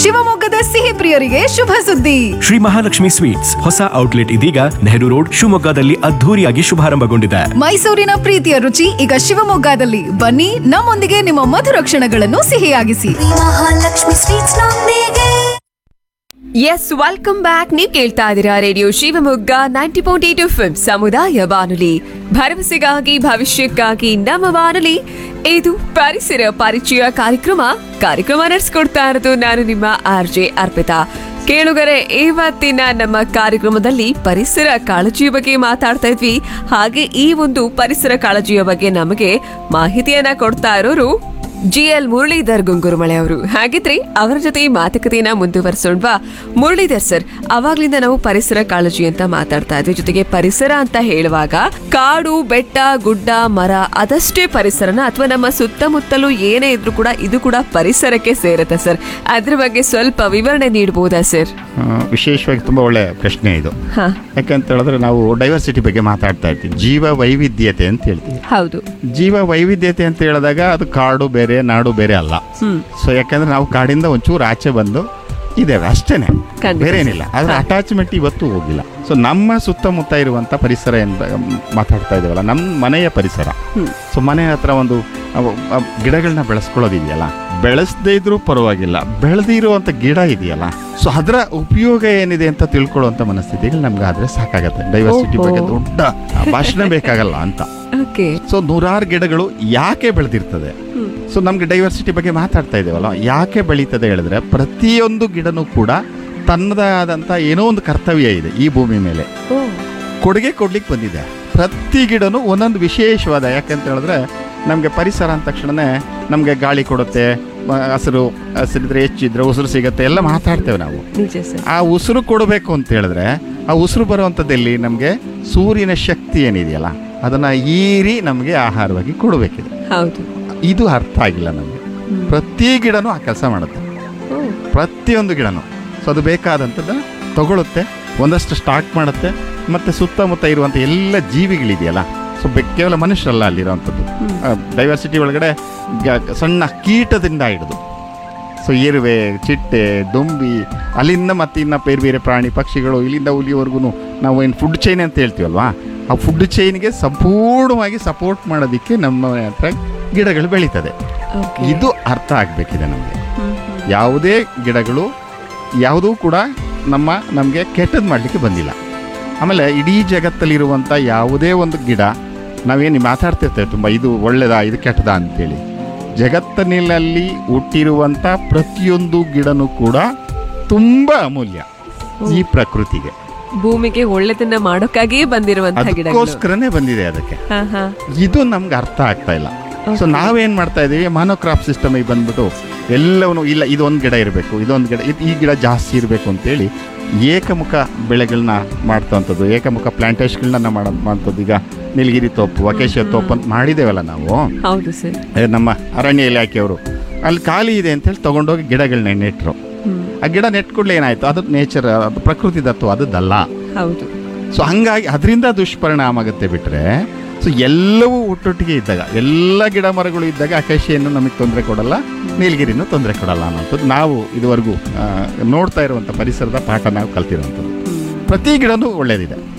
ಶಿವಮೊಗ್ಗದ ಸಿಹಿ ಪ್ರಿಯರಿಗೆ ಶುಭ ಸುದ್ದಿ ಶ್ರೀ ಮಹಾಲಕ್ಷ್ಮಿ ಸ್ವೀಟ್ಸ್ ಹೊಸ ಔಟ್ಲೆಟ್ ಇದೀಗ ನೆಹರು ರೋಡ್ ಶಿವಮೊಗ್ಗದಲ್ಲಿ ಅದ್ಧೂರಿಯಾಗಿ ಶುಭಾರಂಭಗೊಂಡಿದೆ ಮೈಸೂರಿನ ಪ್ರೀತಿಯ ರುಚಿ ಈಗ ಶಿವಮೊಗ್ಗದಲ್ಲಿ ಬನ್ನಿ ನಮ್ಮೊಂದಿಗೆ ನಿಮ್ಮ ಮಧುರ ಕ್ಷಣಗಳನ್ನು ಸಿಹಿಯಾಗಿಸಿ ಮಹಾಲಕ್ಷ್ಮಿ ಸ್ವೀಟ್ಸ್ ನೊಂದಿಗೆ ಎಸ್ ವೆಲ್ಕಮ್ ಬ್ಯಾಕ್ ನೀವು ಕೇಳ್ತಾ ಇದ್ದೀರಾ radio Shivamogga ninety point eight F ಸಮುದಾಯ ಬಾನುಲಿ ಭರವಸೆಗಾಗಿ ಭವಿಷ್ಯಕ್ಕಾಗಿ ನಮ್ಮ ಬಾನುಲಿ ಇದು ಪರಿಸರ ಪರಿಚಯ ಕಾರ್ಯಕ್ರಮ ಕಾರ್ಯಕ್ರಮ ನಡೆಸ್ಕೊಡ್ತಾ ಇರೋದು ನಾನು ನಿಮ್ಮ ಆರ್ ಜೆ ಅರ್ಪಿತಾ ಕೇಳುಗರೆ ಇವತ್ತಿನ ನಮ್ಮ ಕಾರ್ಯಕ್ರಮದಲ್ಲಿ ಪರಿಸರ ಕಾಳಜಿಯ ಬಗ್ಗೆ ಮಾತಾಡ್ತಾ ಇದ್ವಿ ಹಾಗೆ ಈ ಒಂದು ಪರಿಸರ ಕಾಳಜಿಯ ಬಗ್ಗೆ ನಮಗೆ ಮಾಹಿತಿಯನ್ನ ಕೊಡ್ತಾ ಇರೋರು ಜಿ ಎಲ್ ಮುರಳೀಧರ್ ಗುಂಗುರುಮಳೆ ಅವರು ಹಾಗಿದ್ರೆ ಅವರ ಜೊತೆ ಈ ಮಾತುಕತೆಯನ್ನ ಮುಂದುವರಿಸೋಣ್ವಾ ಮುರಳೀಧರ್ ಸರ್ ಅವಾಗ್ಲಿಂದ ನಾವು ಪರಿಸರ ಕಾಳಜಿ ಅಂತ ಮಾತಾಡ್ತಾ ಇದ್ವಿ ಜೊತೆಗೆ ಪರಿಸರ ಅಂತ ಹೇಳುವಾಗ ಕಾಡು ಬೆಟ್ಟ ಗುಡ್ಡ ಮರ ಅದಷ್ಟೇ ಪರಿಸರನ ಅಥವಾ ನಮ್ಮ ಸುತ್ತಮುತ್ತಲೂ ಏನೇ ಇದ್ರೂ ಕೂಡ ಇದು ಕೂಡ ಪರಿಸರಕ್ಕೆ ಸೇರುತ್ತೆ ಸರ್ ಅದ್ರ ಬಗ್ಗೆ ಸ್ವಲ್ಪ ವಿವರಣೆ ನೀಡಬಹುದಾ ಸರ್ ಆ, ವಿಶೇಷವಾಗಿ ತುಂಬ ಒಳ್ಳೆ ಪ್ರಶ್ನೆ ಇದು ಹಾ ಯಾಕಂತ ಹೇಳಿದ್ರೆ ನಾವು ಡೈವರ್ಸಿಟಿ ಬಗ್ಗೆ ಮಾತಾಡ್ತಾ ಇರ್ತೀವಿ ಜೀವ ವೈವಿಧ್ಯತೆ ಅಂತ ಹೇಳ್ತೀವಿ ಹೌದು ಜೀವ ವೈವಿಧ್ಯತೆ ಅಂತ ಹೇಳಿದಾಗ ಅದು ಕಾಡು ಬೇರೆ ನಾಡು ಬೇರೆ ಅಲ್ಲ ಸೊ ಯಾಕಂದ್ರೆ ನಾವು ಕಾಡಿಂದ ಒಂಚೂರು ಆಚೆ ಬಂದು ಇದ್ದೇವೆ ಅಷ್ಟೇನೆ ಖಂಡಿತ. ಬೇರೆ ಏನಿಲ್ಲ ಆದ್ರೆ ಅಟ್ಯಾಚ್ಮೆಂಟ್ ಇವತ್ತು ಹೋಗಿಲ್ಲ ಸೊ ನಮ್ಮ ಸುತ್ತಮುತ್ತ ಇರುವಂತ ಪರಿಸರ ಎಂಬ ಮಾತಾಡ್ತಾ ಇದ್ದೇವಲ್ಲ ನಮ್ಮ ಮನೆಯ ಪರಿಸರ ಸೊ ಮನೆ ಹತ್ರ ಒಂದು ಅವು- ಅವ್ ಗಿಡಗಳನ್ನ ಬೆಳೆಸ್ಕೊಳ್ಳೋದಿದೆಯಲ್ಲ ಬೆಳೆಸದೇ ಇದ್ರೂ ಪರವಾಗಿಲ್ಲ ಬೆಳೆದಿರುವಂತ ಗಿಡ ಇದೆಯಲ್ಲ ಸೊ ಅದರ ಉಪಯೋಗ ಏನಿದೆ ಅಂತ ತಿಳ್ಕೊಳ್ಳುವಂತ ಮನಸ್ಥಿತಿಗಳು ನಮ್ಗೆ ಆದ್ರೆ ಸಾಕಾಗತ್ತೆ ಡೈವರ್ಸಿಟಿ ಬಗ್ಗೆ ಓಹೋ. ದೊಡ್ಡ ಭಾಷಣ ಬೇಕಾಗಲ್ಲ ಅಂತ ಓಕೆ ಸೊ ನೂರಾರು ಗಿಡಗಳು ಯಾಕೆ ಬೆಳೆದಿರ್ತದೆ ಸೊ ನಮ್ಗೆ ಡೈವರ್ಸಿಟಿ ಬಗ್ಗೆ ಮಾತಾಡ್ತಾ ಇದ್ದೇವಲ್ಲ ಯಾಕೆ ಬೆಳೀತದೆ ಹೇಳಿದ್ರೆ ಪ್ರತಿಯೊಂದು ಗಿಡನೂ ಕೂಡ ತನ್ನದೇ ಆದಂಥ ಏನೋ ಒಂದು ಕರ್ತವ್ಯ ಇದೆ ಈ ಭೂಮಿ ಮೇಲೆ ಕೊಡುಗೆ ಕೊಡ್ಲಿಕ್ಕೆ ಬಂದಿದೆ ಪ್ರತಿ ಗಿಡನೂ ಒಂದೊಂದು ವಿಶೇಷವಾದ ಯಾಕಂತ ಹೇಳಿದ್ರೆ ನಮಗೆ ಪರಿಸರ ಅಂದ ತಕ್ಷಣನೇ ನಮಗೆ ಗಾಳಿ ಕೊಡುತ್ತೆ ಮ- ಹಸಿರು ಹಸಿರಿದ್ರೆ ಹೆಚ್ಚಿದ್ರೆ ಉಸಿರು ಸಿಗುತ್ತೆ ಎಲ್ಲ ಮಾತಾಡ್ತೇವೆ ನಾವು ನಿಜ ಸರ್ ಆ ಉಸಿರು ಕೊಡಬೇಕು ಅಂತ ಹೇಳಿದ್ರೆ ಆ ಉಸಿರು ಬರುವಂಥದ್ದಲ್ಲಿ ನಮಗೆ ಸೂರ್ಯನ ಶಕ್ತಿ ಏನಿದೆಯಲ್ಲ ಅದನ್ನ ಈರಿ ನಮಗೆ ಆಹಾರವಾಗಿ ಕೊಡಬೇಕಿದೆ ಹೌದು ಇದು ಅರ್ಥ ಆಗಿಲ್ಲ ನಮಗೆ ಪ್ರತಿ ಗಿಡನೂ ಆ ಕೆಲಸ ಮಾಡುತ್ತೆ ಓ, ಪ್ರತಿಯೊಂದು ಗಿಡನೂ ಸೊ ಅದು ಬೇಕಾದಂಥದ್ದು ತಗೊಳುತ್ತೆ ಒಂದಷ್ಟು ಸ್ಟಾಕ್ ಮಾಡುತ್ತೆ ಮತ್ತು ಸುತ್ತಮುತ್ತ ಇರುವಂಥ ಎಲ್ಲ ಜೀವಿಗಳಿದೆಯಲ್ಲ ಸೊ ಬೆ- ಕೇವಲ ಮನುಷ್ಯರಲ್ಲ ಅಲ್ಲಿರುವಂಥದ್ದು ಡೈವರ್ಸಿಟಿ ಒಳಗಡೆ ಗ- ಸಣ್ಣ ಕೀಟದಿಂದ ಹಿಡಿದು ಸೊ ಇರುವೆ ಚಿಟ್ಟೆ ದೊಂಬಿ ಅಲ್ಲಿಂದ ಮತ್ತೆ ಇನ್ನು ಬೇರೆ ಬೇರೆ ಪ್ರಾಣಿ ಪಕ್ಷಿಗಳು ಇಲ್ಲಿಂದ ಹುಲಿವರೆಗೂ ನಾವು ಏನು ಫುಡ್ ಚೈನ್ ಅಂತ ಹೇಳ್ತೀವಲ್ವಾ ಆ ಫುಡ್ ಚೈನ್ಗೆ ಸಂಪೂರ್ಣವಾಗಿ ಸಪೋರ್ಟ್ ಮಾಡೋದಕ್ಕೆ ನಮ್ಮ ಹತ್ರ ಗಿಡಗಳು ಬೆಳೀತದೆ Okay. ಇದು ಅರ್ಥ ಆಗಬೇಕಿದೆ ನಮಗೆ ಯಾವುದೇ ಗಿಡಗಳು ಯಾವುದೂ ಕೂಡ ನಮ್ಮ ನಮಗೆ ಕೆಟ್ಟದ್ದು ಮಾಡಲಿಕ್ಕೆ ಬಂದಿಲ್ಲ ಆಮೇಲೆ ಇಡೀ ಜಗತ್ತಲ್ಲಿರುವಂಥ ಯಾವುದೇ ಒಂದು ಗಿಡ ನಾವೇನು ಮಾತಾಡ್ತಿರ್ತೇವೆ ತುಂಬ ಇದು ಒಳ್ಳೆಯದಾ ಇದು ಕೆಟ್ಟದಾ ಅಂತೇಳಿ ಜಗತ್ತಿನಲ್ಲಿ ಹುಟ್ಟಿರುವಂಥ ಪ್ರತಿಯೊಂದು ಗಿಡನೂ ಕೂಡ ತುಂಬ ಅಮೂಲ್ಯ ಈ ಪ್ರಕೃತಿಗೆ ಭೂಮಿಗೆ ಒಳ್ಳೆದನ್ನ ಮಾಡೋಕ್ಕಾಗಿಯೇ ಬಂದಿರುವಂತಹ ಗಿಡಗಳು ಅದಕ್ಕೋಸ್ಕರನೇ ಬಂದಿದೆ ಅದಕ್ಕೆ ಹಾ ಹಾ ಇದು ನಮ್ಗೆ ಅರ್ಥ ಆಗ್ತಾ ಇಲ್ಲ ಸೊ ನಾವೇನ್ ಮಾಡ್ತಾ ಇದೀವಿ ಮಾನೋಕ್ರಾಪ್ ಸಿಸ್ಟಮ್ ಬಂದ್ಬಿಟ್ಟು ಎಲ್ಲವೂ ಇಲ್ಲ ಇದೊಂದು ಗಿಡ ಇರಬೇಕು ಇದೊಂದು ಗಿಡ ಇದ್- ಈ ಗಿಡ ಜಾಸ್ತಿ ಇರಬೇಕು ಅಂತೇಳಿ ಏಕಮುಖ ಬೆಳೆಗಳನ್ನ ಮಾಡ್ತಂಥದ್ದು ಏಕಮುಖ ಪ್ಲಾಂಟೇಶನ್ಗಳನ್ನ ಮಾಡೋ ಮಾಡ್ತದ್ದು ಈಗ ನೀಲಗಿರಿ ತೋಪು ಅಕೇಶಿಯ ತೋಪು ಅಂತ ಮಾಡಿದ್ದೇವಲ್ಲ ನಾವು ಹೌದು ಸರ್ ಏ, ನಮ್ಮ ಅರಣ್ಯ ಇಲಾಖೆಯವರು ಅಲ್ಲಿ ಖಾಲಿ ಇದೆ ಅಂತೇಳಿ ತಗೊಂಡೋಗಿ ಗಿಡಗಳನ್ನ ನೆಟ್ಟರು ಆ ಗಿಡ ನೆಟ್ ಕೂಡಲೇ ಏನಾಯ್ತು ಅದು ನೇಚರ್ ಅದು ಪ್ರಕೃತಿ ದತ್ತು ಅದದ್ದಲ್ಲ ಹೌದು ಸೊ ಹಂಗಾಗಿ ಅದರಿಂದ ದುಷ್ಪರಿಣಾಮ ಆಗುತ್ತೆ ಬಿಟ್ರೆ ಸೊ ಎಲ್ಲವೂ ಒಟ್ಟೊಟ್ಟಿಗೆ ಇದ್ದಾಗ ಎಲ್ಲ ಗಿಡ ಮರಗಳು ಇದ್ದಾಗ ಅಕೇಶಿಯನ್ನು ನಮಗೆ ತೊಂದರೆ ಕೊಡಲ್ಲ ನೀಲಗಿರಿನೂ ತೊಂದರೆ ಕೊಡಲ್ಲ ಅನ್ನೋಂಥದ್ದು ನಾವು ಇದುವರೆಗೂ ಆ, ನೋಡ್ತಾ ಇರುವಂಥ ಪರಿಸರದ ಪಾಠ ನಾವು ಕಲ್ತಿರುವಂಥದ್ದು ಪ್ರತಿ ಗಿಡನೂ ಒಳ್ಳೇದಿದೆ